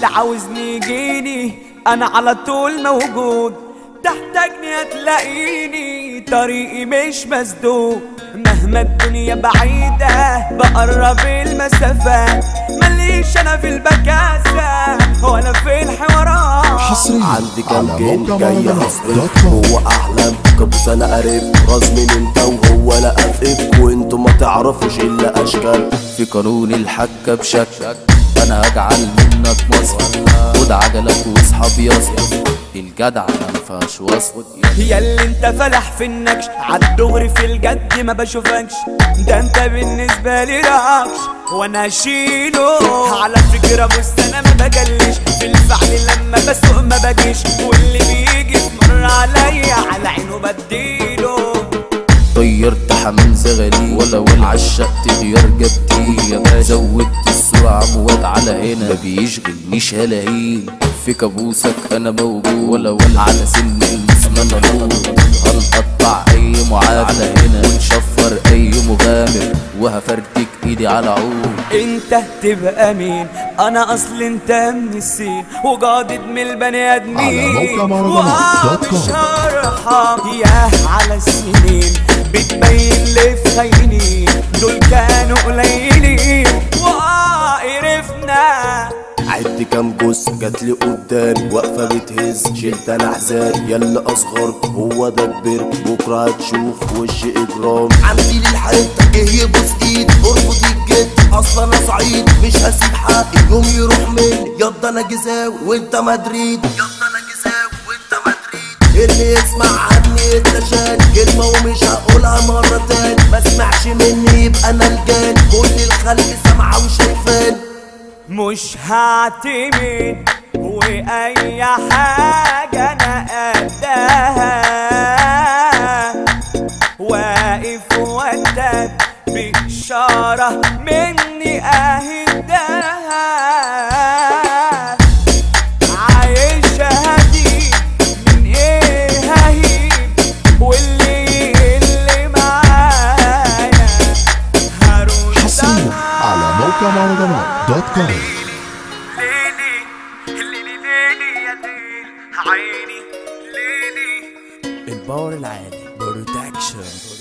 اللي عاوزني يجيني انا على طول موجود تحتاجني هتلاقيني طريقي مش مسدود مهما الدنيا بعيدة بقرب المسافات ماليش انا في البكاسة ولا في الحوارات حصريا عندي كام على جن موقع جاي مهرجانات هصرف دوت كوم. هو احلام كابوس انا قريب غصب انت وهو لا افقك وانتوا ما تعرفوش الا اشكال في قانون الحكة بشك انا هجعل منك مصر خد عجلك واصحاب يصل الجدع ما مفيهاش وصل يا اللي انت فلح في النكش عالدغري في الجد ما بشوفكش ده انت بالنسبة لي رقش وانا اشيله على فكرة بص انا ما بجلش في الفعل لما بسوق ما بجيش واللي بيجي في مرة عليا على عينه بديله طيرت حمام زغلي ولا ولا عشقت غيار جبتي يا ما زودت السرعة مواد على هنا ما بيشغلنيش هلاهين في كابوسك انا موجود ولا ولا على سن المسمى نموت هنقطع اي معافى هنا ونشفر اي مغامر وهفردك ايدي على عود انت تبقى مين انا اصل انت من السين وجادد من البني ادمين على موقع مهرجانات دوت كوم. مش هرحم ياه على السنين بتبين لي في خاينين دول كانوا قليلين وقرفنا عد كام جثة جات لي قدام واقفة بتهز شلت انا احزان يلا اصغر هو ده كبر بكرة هتشوف وش اجرام عندي لي الحتة جه يبوس ايد اربط الجد اصلا انا صعيد مش هسيب حقي يوم يروح مني يض انا جزاوي وانت مدريد يض انا جزاوي وانت مدريد اللي يسمع عني يتشان كلمة ومش هقولها مرة تاني ما سمعش مني يبقى انا الجان كل الخلق سامعة وشايفاني مش هعتمد واي حاجة انا قدها واقف وانت بإشارة مني اهدها عايش هديب من ايه ههيب واللي اللي معايا هرد حصريا على موقع مهرجانات دوت كوم ليلي ليلي ليلي يا ليل عيني ليلي الباور العالي بروتكشن